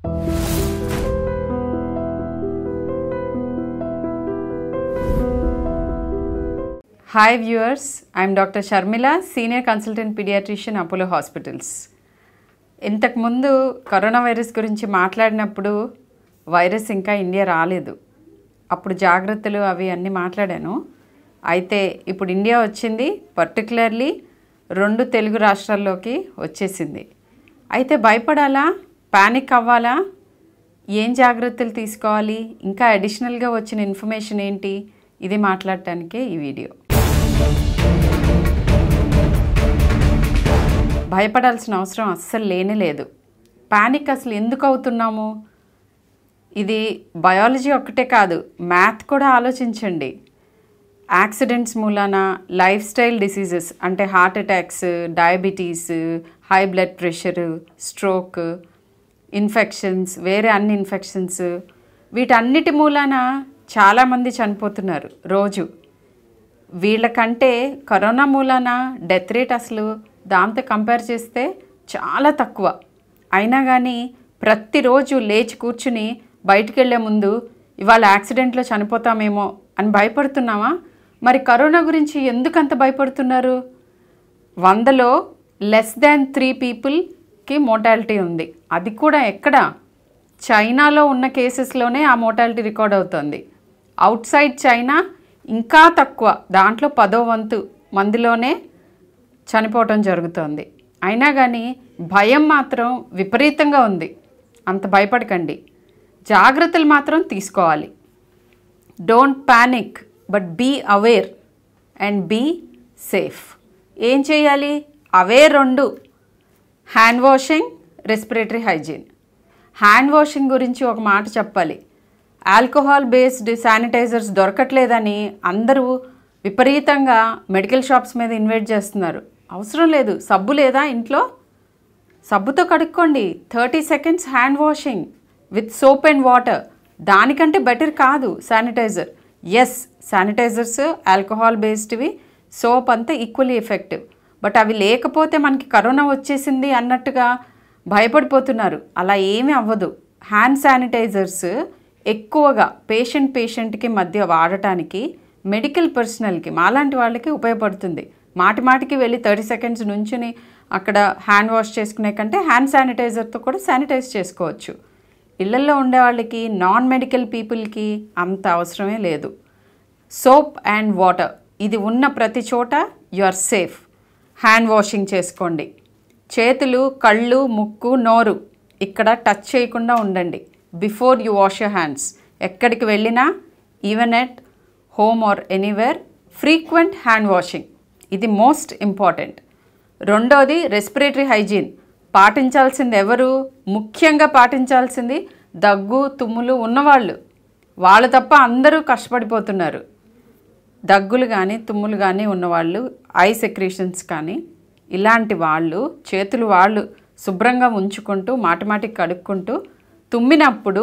hi viewers I'm doctor Sharmila senior consultant paediatrician Apollo hospitals ఇంతకుముందు corona virus గురించి మాట్లాడినప్పుడు virus ఇంకా ఇండియా రాలేదు అప్పుడు జాగ్రత్తలు అవి అన్నీ మాట్లాడాను అయితే ఇప్పుడు ఇండియా వచ్చింది పర్టికులర్లీ రెండు తెలుగు రాష్ట్రాల్లోకి వచ్చేసింది అయితే భయపడాలా పానిక్ అవ్వాలా ఏం జాగ్రత్తలు తీసుకోవాలి ఇంకా అడిషనల్గా వచ్చిన ఇన్ఫర్మేషన్ ఏంటి ఇది మాట్లాడటానికే ఈ వీడియో భయపడాల్సిన అవసరం అస్సలు లేనే లేదు పానిక్ అసలు ఎందుకు అవుతున్నాము ఇది బయాలజీ ఒక్కటే కాదు మ్యాథ్ కూడా ఆలోచించండి యాక్సిడెంట్స్ మూలాన లైఫ్ స్టైల్ డిసీజెస్ అంటే heart attacks diabetes high blood pressure stroke infections వేరే అన్ని ఇన్ఫెక్షన్స్ వీటన్నిటి మూలాన చాలామంది చనిపోతున్నారు రోజు వీళ్ళకంటే కరోనా మూలాన డెత్ రేట్ అసలు దాంతో కంపేర్ చేస్తే చాలా తక్కువ అయినా కానీ ప్రతిరోజు లేచి కూర్చుని బయటికి వెళ్ళే ముందు ఇవాళ యాక్సిడెంట్లో చనిపోతామేమో అని భయపడుతున్నామా మరి కరోనా గురించి ఎందుకు అంత భయపడుతున్నారు వందలో లెస్ దాన్ త్రీ పీపుల్కి మోటాలిటీ ఉంది అది కూడా ఎక్కడ చైనాలో ఉన్న కేసెస్లోనే ఆ మోటాలిటీ రికార్డ్ అవుతుంది అవుట్ సైడ్ చైనా ఇంకా తక్కువ దాంట్లో పదో వంతు మందిలోనే చనిపోవటం జరుగుతోంది అయినా కానీ భయం మాత్రం విపరీతంగా ఉంది అంత భయపడకండి జాగ్రత్తలు మాత్రం తీసుకోవాలి don't panic but be aware and be safe ఏం చేయాలి అవే రెండు hand washing respiratory hygiene hand washing గురించి ఒక మాట చెప్పాలి ఆల్కహాల్ బేస్డ్ శానిటైజర్స్ దొరకట్లేదని అందరూ విపరీతంగా మెడికల్ షాప్స్ మీద ఇన్వైట్ చేస్తున్నారు అవసరం లేదు సబ్బు లేదా ఇంట్లో సబ్బుతో కడుక్కోండి thirty seconds hand washing with soap and water దానికంటే బెటర్ కాదు శానిటైజర్ ఎస్ శానిటైజర్స్ ఆల్కహాల్ బేస్డ్వి సోప్ అంతా ఈక్వల్లీ ఎఫెక్టివ్ బట్ అవి లేకపోతే మనకి కరోనా వచ్చేసింది అన్నట్టుగా భయపడిపోతున్నారు అలా ఏమీ అవ్వదు హ్యాండ్ శానిటైజర్స్ ఎక్కువగా పేషెంట్ పేషెంట్కి మధ్య వాడటానికి మెడికల్ పర్సనల్కి మాలాంటి వాళ్ళకి ఉపయోగపడుతుంది మాటి మాటికి వెళ్ళి థర్టీ సెకండ్స్ నుంచుని అక్కడ హ్యాండ్ వాష్ చేసుకునే కంటే హ్యాండ్ శానిటైజర్తో కూడా శానిటైజ్ చేసుకోవచ్చు ఇళ్లల్లో ఉండే వాళ్ళకి నాన్ మెడికల్ పీపుల్కి అంత అవసరమే లేదు సోప్ అండ్ వాటర్ ఇది ఉన్న ప్రతి చోట you are safe hand washing చేసుకోండి చేతులు కళ్ళు ముక్కు నోరు ఇక్కడ టచ్ చేయకుండా ఉండండి before you wash your hands ఎక్కడికి వెళ్ళినా even at home or anywhere frequent hand washing ఇది మోస్ట్ ఇంపార్టెంట్ రెండోది రెస్పిరేటరీ హైజీన్ పాటించాల్సింది ఎవరు ముఖ్యంగా పాటించాల్సింది దగ్గు తుమ్ములు ఉన్నవాళ్ళు వాళ్ళు తప్ప అందరూ కష్టపడిపోతున్నారు దగ్గులు కానీ తుమ్ములు కానీ ఉన్నవాళ్ళు ఐ సెక్రీషన్స్ కానీ ఇలాంటి వాళ్ళు చేతులు వాళ్ళు శుభ్రంగా ఉంచుకుంటూ మాటిమాటికి కడుక్కుంటూ తుమ్మినప్పుడు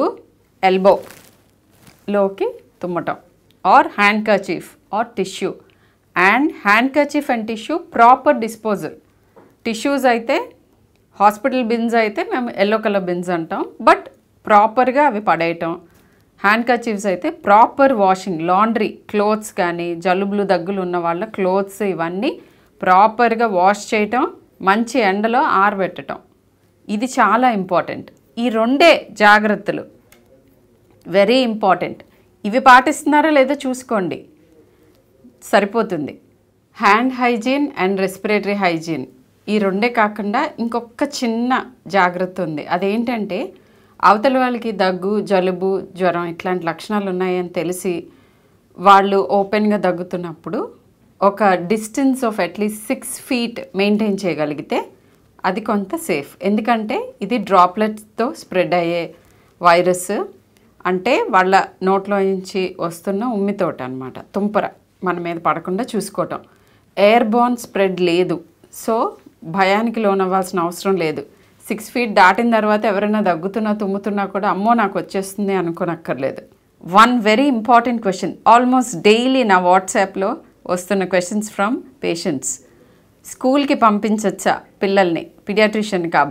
ఎల్బోలోకి తుమ్మటం or handkerchief or tissue and handkerchief and tissue proper disposal tissues అయితే హాస్పిటల్ బిన్స్ అయితే మేము ఎల్లో కలర్ బిన్స్ అంటాం బట్ ప్రాపర్గా అవి పడేయటం హ్యాండ్ కచీఫ్స్ అయితే ప్రాపర్ వాషింగ్ లాండ్రీ క్లోత్స్ కానీ జలుబులు దగ్గులు ఉన్న వాళ్ళ క్లోత్స్ ఇవన్నీ ప్రాపర్గా వాష్ చేయటం మంచి ఎండలో ఆరబెట్టడం ఇది చాలా ఇంపార్టెంట్ ఈ రెండే జాగ్రత్తలు వెరీ ఇంపార్టెంట్ ఇవి పాటిస్తున్నారా లేదో చూసుకోండి సరిపోతుంది hand hygiene and respiratory hygiene ఈ రెండే కాకుండా ఇంకొక చిన్న జాగ్రత్త ఉంది అదేంటంటే అవతల వాళ్ళకి దగ్గు జలుబు జ్వరం ఇట్లాంటి లక్షణాలు ఉన్నాయని తెలిసి వాళ్ళు ఓపెన్గా దగ్గుతున్నప్పుడు ఒక distance of at least six feet maintain చేయగలిగితే అది కొంత సేఫ్ ఎందుకంటే ఇది డ్రాప్లెట్స్తో స్ప్రెడ్ అయ్యే వైరస్ అంటే వాళ్ళ నోట్లో నుంచి వస్తున్న ఉమ్మితోట అనమాట తుంపర మన మీద పడకుండా చూసుకోవటం ఎయిర్ బోర్న్ స్ప్రెడ్ లేదు సో భయానికి లోనవ్వాల్సిన అవసరం లేదు సిక్స్ ఫీట్ దాటిన తర్వాత ఎవరైనా దగ్గుతున్నా తుమ్ముతున్నా కూడా అమ్మో నాకు వచ్చేస్తుంది అనుకోనక్కర్లేదు one very important question almost daily నా వాట్సాప్లో వస్తున్న క్వశ్చన్స్ ఫ్రమ్ పేషెంట్స్ స్కూల్కి పంపించచ్చా పిల్లల్ని పిడియాట్రిషియన్ కాబట్టి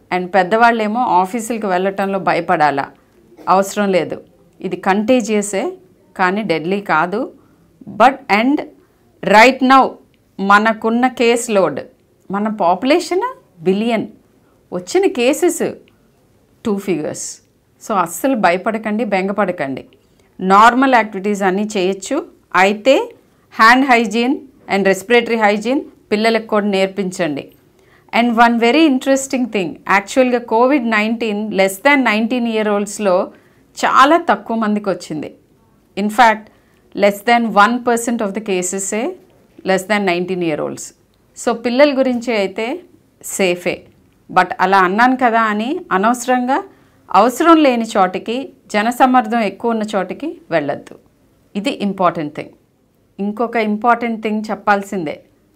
అండ్ పెద్దవాళ్ళేమో ఆఫీసులకు వెళ్ళటంలో భయపడాలా అవసరం లేదు ఇది కంటేజియసే కానీ డెడ్లీ కాదు బట్ అండ్ రైట్ నౌ మనకున్న కేస్ లోడ్ మన పాపులేషన్ బిలియన్ వచ్చిన కేసెస్ టూ ఫిగర్స్ సో అస్సలు భయపడకండి బెంగపడకండి నార్మల్ యాక్టివిటీస్ అన్నీ చేయొచ్చు అయితే hand hygiene and respiratory hygiene పిల్లలకు కూడా నేర్పించండి and one very interesting thing యాక్చువల్గా COVID nineteen less than nineteen year ఓల్డ్స్లో చాలా తక్కువ మందికి వచ్చింది in fact less than one percent of the కేసెసే less than nineteen year olds so పిల్లల గురించి అయితే సేఫే బట్ అలా అన్నాను కదా అని అనవసరంగా అవసరం లేని చోటికి జనసమ్మర్దం ఎక్కువ ఉన్న చోటికి వెళ్ళొద్దు ఇది ఇంపార్టెంట్ థింగ్ ఇంకొక ఇంపార్టెంట్ థింగ్ చెప్పాల్సిందే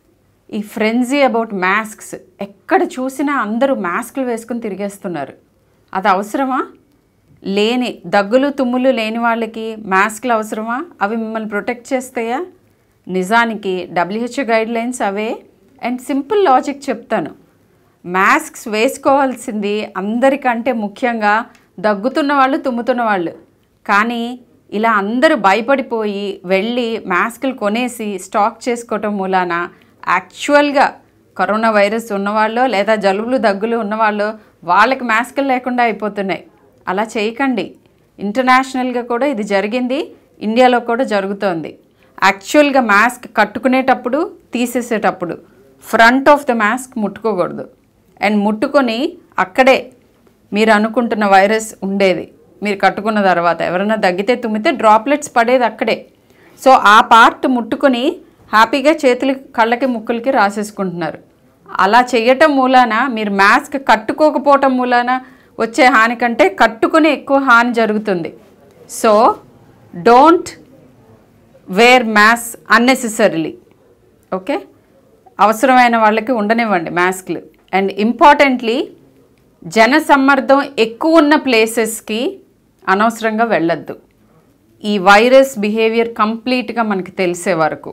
ఈ ఫ్రెంజీ అబౌట్ మాస్క్స్ ఎక్కడ చూసినా అందరూ మాస్కులు వేసుకుని తిరిగేస్తున్నారు అది అవసరమా లేని దగ్గులు తుమ్ములు లేని వాళ్ళకి మాస్క్లు అవసరమా అవి మిమ్మల్ని ప్రొటెక్ట్ చేస్తాయా నిజానికి డబ్ల్యూహెచ్ఓ గైడ్ లైన్స్ అవే అండ్ సింపుల్ లాజిక్ చెప్తాను మాస్క్స్ వేసుకోవాల్సింది అందరికంటే ముఖ్యంగా దగ్గుతున్న వాళ్ళు తుమ్ముతున్న వాళ్ళు కానీ ఇలా అందరూ భయపడిపోయి వెళ్ళి మాస్కులు కొనేసి స్టాక్ చేసుకోవటం మూలాన యాక్చువల్గా కరోనా వైరస్ ఉన్నవాళ్ళు లేదా జలుబులు దగ్గులు ఉన్నవాళ్ళు వాళ్ళకి మాస్కులు లేకుండా అయిపోతున్నాయి అలా చేయకండి ఇంటర్నేషనల్గా కూడా ఇది జరిగింది ఇండియాలో కూడా జరుగుతోంది యాక్చువల్గా మాస్క్ కట్టుకునేటప్పుడు తీసేసేటప్పుడు ఫ్రంట్ ఆఫ్ ద మాస్క్ ముట్టుకోకూడదు అండ్ ముట్టుకొని అక్కడే మీరు అనుకుంటున్న వైరస్ ఉండేది మీరు కట్టుకున్న తర్వాత ఎవరైనా దగ్గితే తుమ్మితే డ్రాప్లెట్స్ పడేది అక్కడే సో ఆ పార్ట్ ముట్టుకొని హ్యాపీగా చేతులు కళ్ళకి ముక్కులకి రాసేసుకుంటున్నారు అలా చేయటం మూలాన మీరు మాస్క్ కట్టుకోకపోవటం మూలాన వచ్చే హాని కంటే కట్టుకుని ఎక్కువ హాని జరుగుతుంది so don't wear mask unnecessarily okay అవసరమైన వాళ్ళకి ఉండనివ్వండి మాస్క్లు అండ్ ఇంపార్టెంట్లీ జన సమ్మర్దం ఎక్కువ ఉన్న ప్లేసెస్కి అనవసరంగా వెళ్ళొద్దు ఈ వైరస్ బిహేవియర్ కంప్లీట్గా మనకి తెలిసే వరకు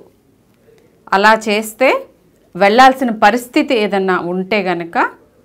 అలా చేస్తే వెళ్ళాల్సిన పరిస్థితి ఏదన్నా ఉంటే గనక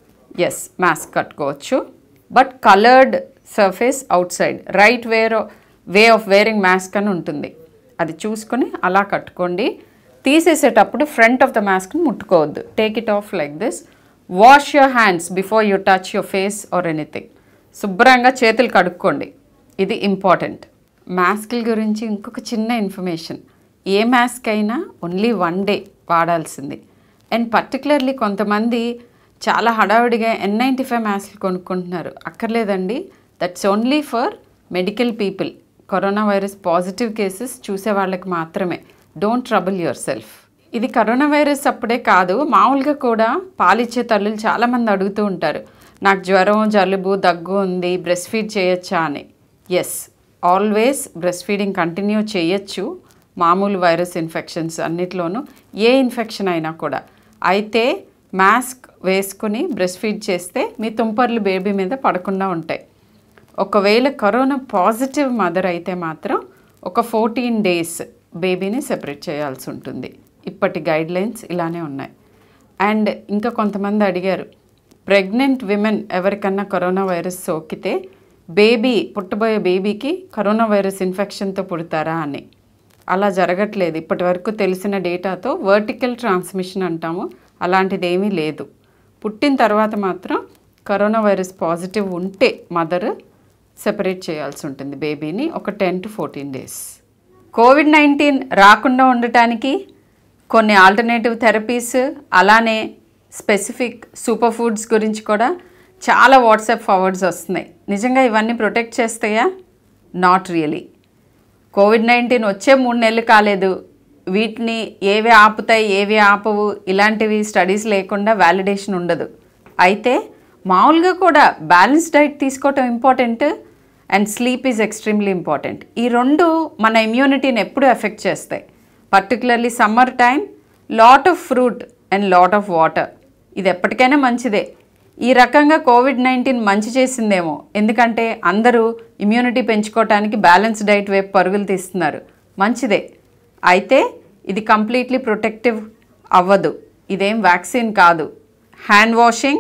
ఎస్ మాస్క్ కట్టుకోవచ్చు but coloured surface outside right where way of wearing mask అని ఉంటుంది అది చూసుకొని అలా కట్టుకోండి తీసేసేటప్పుడు ఫ్రంట్ ఆఫ్ ద మాస్క్ని ముట్టుకోవద్దు take it off like this wash your hands before you touch your face or anything శుభ్రంగా చేతులు కడుక్కోండి ఇది ఇంపార్టెంట్ మాస్కుల గురించి ఇంకొక చిన్న ఇన్ఫర్మేషన్ ఏ మాస్క్ అయినా ఓన్లీ వన్ డే వాడాల్సింది అండ్ పర్టికులర్లీ కొంతమంది చాలా హడావిడిగా ఎన్ నైంటీ ఫైవ్ మాస్క్లు కొనుక్కుంటున్నారు అక్కర్లేదండి that's only for medical people corona virus positive cases చూసే వాళ్ళకి మాత్రమే డోంట్ ట్రబుల్ యువర్ సెల్ఫ్ ఇది కరోనా వైరస్ అప్పుడే కాదు మామూలుగా కూడా పాలిచ్చే తల్లులు చాలామంది అడుగుతూ ఉంటారు నాకు జ్వరం జలుబు దగ్గు ఉంది బ్రెస్ట్ ఫీడ్ చేయొచ్చా అని yes always breastfeeding continue చేయొచ్చు మామూలు వైరస్ ఇన్ఫెక్షన్స్ అన్నిట్లోనూ ఏ ఇన్ఫెక్షన్ అయినా కూడా అయితే మాస్క్ వేసుకుని బ్రెస్ట్ ఫీడ్ చేస్తే మీ తుంపర్లు బేబీ మీద పడకుండా ఉంటాయి ఒకవేళ కరోనా పాజిటివ్ మదర్ అయితే మాత్రం ఒక ఫోర్టీన్ డేస్ బేబీని సెపరేట్ చేయాల్సి ఉంటుంది ఇప్పటి గైడ్ లైన్స్ ఇలానే ఉన్నాయి అండ్ ఇంకా కొంతమంది అడిగారు ప్రెగ్నెంట్ విమెన్ ఎవరికన్నా కరోనా వైరస్ సోకితే బేబీ పుట్టబోయే బేబీకి కరోనా వైరస్ ఇన్ఫెక్షన్తో పుడతారా అని అలా జరగట్లేదు ఇప్పటి వరకు తెలిసిన డేటాతో వర్టికల్ ట్రాన్స్మిషన్ అంటాము అలాంటిది ఏమీ లేదు పుట్టిన తర్వాత మాత్రం కరోనా వైరస్ పాజిటివ్ ఉంటే మదర్ సెపరేట్ చేయాల్సి ఉంటుంది బేబీని ఒక ten to fourteen days COVID nineteen రాకుండా ఉండటానికి కొన్ని ఆల్టర్నేటివ్ థెరపీస్ అలానే స్పెసిఫిక్ సూపర్ ఫుడ్స్ గురించి కూడా చాలా వాట్సాప్ ఫార్వర్డ్స్ వస్తున్నాయి నిజంగా ఇవన్నీ ప్రొటెక్ట్ చేస్తాయా నాట్ రియలీ కోవిడ్ నైన్టీన్ వచ్చే మూడు నెలలు కాలేదు వీటిని ఏవి ఆపుతాయి ఏవి ఆపవు ఇలాంటివి స్టడీస్ లేకుండా వ్యాలిడేషన్ ఉండదు అయితే మామూలుగా కూడా బ్యాలెన్స్ డైట్ తీసుకోవటం important and sleep is extremely important ఈ రెండు మన ఇమ్యూనిటీని ఎప్పుడు ఎఫెక్ట్ చేస్తాయి particularly summer time lot of fruit and lot of water ఇది ఎప్పటికైనా మంచిదే ఈ రకంగా కోవిడ్ నైన్టీన్ మంచి చేసిందేమో ఎందుకంటే అందరూ ఇమ్యూనిటీ పెంచుకోవటానికి బ్యాలెన్స్ డైట్ వైపు పరుగులు తీస్తున్నారు మంచిదే అయితే ఇది కంప్లీట్లీ ప్రొటెక్టివ్ అవ్వదు ఇదేం వ్యాక్సిన్ కాదు hand washing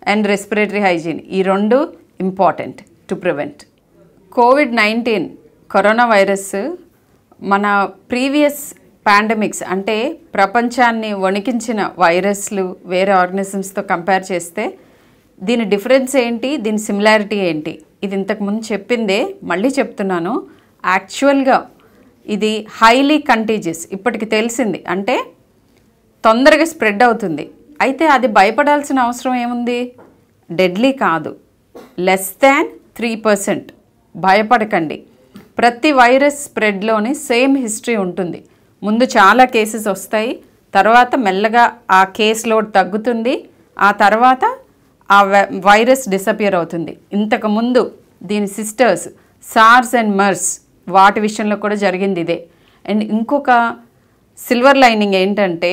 and respiratory hygiene ఈ రెండు important to prevent COVID nineteen corona virus మన ప్రీవియస్ పాండమిక్స్ అంటే ప్రపంచాన్ని వణికించిన వైరస్లు వేరే ఆర్గనిజమ్స్తో కంపేర్ చేస్తే దీని డిఫరెన్స్ ఏంటి దీని సిమిలారిటీ ఏంటి ఇది ఇంతకుముందు చెప్పిందే మళ్ళీ చెప్తున్నాను యాక్చువల్గా ఇది హైలీ కంటీజియస్ ఇప్పటికి తెలిసింది అంటే తొందరగా స్ప్రెడ్ అవుతుంది అయితే అది భయపడాల్సిన అవసరం ఏముంది డెడ్లీ కాదు లెస్ దాన్ త్రీ పర్సెంట్ భయపడకండి ప్రతి వైరస్ స్ప్రెడ్లోని సేమ్ హిస్టరీ ఉంటుంది ముందు చాలా కేసెస్ వస్తాయి తర్వాత మెల్లగా ఆ కేస్ లోడ్ తగ్గుతుంది ఆ తర్వాత ఆ వై- వైరస్ డిసపియర్ అవుతుంది ఇంతకు ముందు దీని సిస్టర్స్ సార్స్ అండ్ మర్స్ వాటి విషయంలో కూడా జరిగింది ఇదే అండ్ ఇంకొక సిల్వర్ లైనింగ్ ఏంటంటే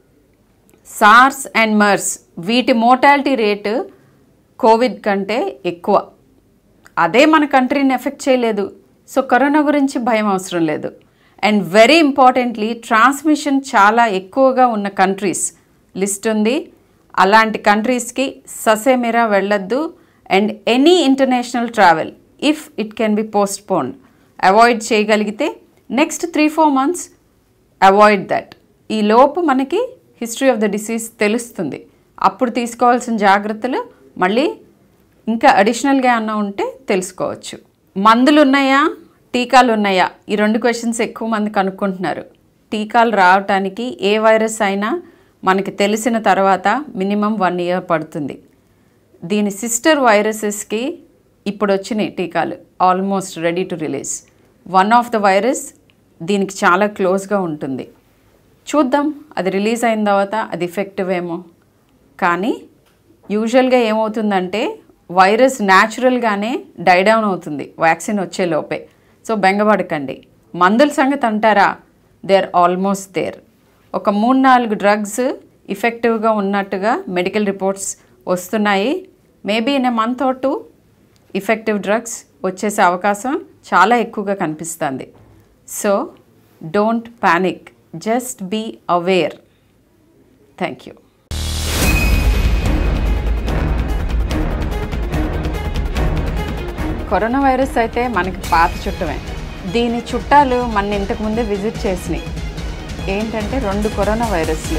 సార్స్ అండ్ మర్స్ వీటి మోటాలిటీ రేటు కోవిడ్ కంటే ఎక్కువ అదే మన కంట్రీని ఎఫెక్ట్ చేయలేదు సో కరోనా గురించి భయం అవసరం లేదు అండ్ వెరీ ఇంపార్టెంట్లీ ట్రాన్స్మిషన్ చాలా ఎక్కువగా ఉన్న కంట్రీస్ లిస్ట్ ఉంది అలాంటి కంట్రీస్కి ససేమిరా వెళ్ళొద్దు and any international travel if it can be postpone avoid చేయగలిగితే next three four months avoid that ఈ లోపు మనకి హిస్టరీ ఆఫ్ ద డిసీజ్ తెలుస్తుంది అప్పుడు తీసుకోవాల్సిన జాగ్రత్తలు మళ్ళీ ఇంకా అడిషనల్గా ఏమన్నా ఉంటే తెలుసుకోవచ్చు మందులు ఉన్నాయా టీకాలు ఉన్నాయా ఈ రెండు క్వశ్చన్స్ ఎక్కువ మంది కనుక్కుంటున్నారు టీకాలు రావటానికి ఏ వైరస్ అయినా మనకి తెలిసిన తర్వాత మినిమం వన్ ఇయర్ పడుతుంది దీని సిస్టర్ వైరసెస్కి ఇప్పుడు వచ్చినాయి టీకాలు almost ready to release one of the virus దీనికి చాలా క్లోజ్గా ఉంటుంది చూద్దాం అది రిలీజ్ అయిన తర్వాత అది ఎఫెక్టివ్ ఏమో కానీ యూజువల్గా ఏమవుతుందంటే వైరస్ న్యాచురల్గానే డైడౌన్ అవుతుంది వ్యాక్సిన్ వచ్చే లోపే సో బెంగపడకండి మందుల సంగతి అంటారా దే ఆర్ ఆల్మోస్ట్ దేర్ ఒక మూడు నాలుగు డ్రగ్స్ ఇఫెక్టివ్గా ఉన్నట్టుగా మెడికల్ రిపోర్ట్స్ వస్తున్నాయి maybe in a month or two effective drugs వచ్చేసే అవకాశం చాలా ఎక్కువగా కనిపిస్తుంది so don't panic just be aware thank you corona virus అయితే మనకి పాత చుట్టమే దీని చుట్టాలు మన ఇంతకు ముందే విజిట్ చేసినాయి ఏంటంటే రెండు కరోనా వైరస్లు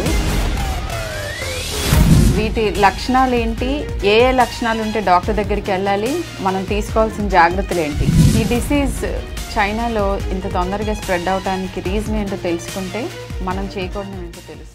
వీటి లక్షణాలు ఏంటి ఏ ఏ లక్షణాలు ఉంటే డాక్టర్ దగ్గరికి వెళ్ళాలి మనం తీసుకోవాల్సిన జాగ్రత్తలు ఏంటి ఈ డిసీజ్ చైనాలో ఇంత తొందరగా స్ప్రెడ్ అవడానికి రీజన్ ఏంటో తెలుసుకుంటే మనం చేయకూడదు ఏంటో తెలుసు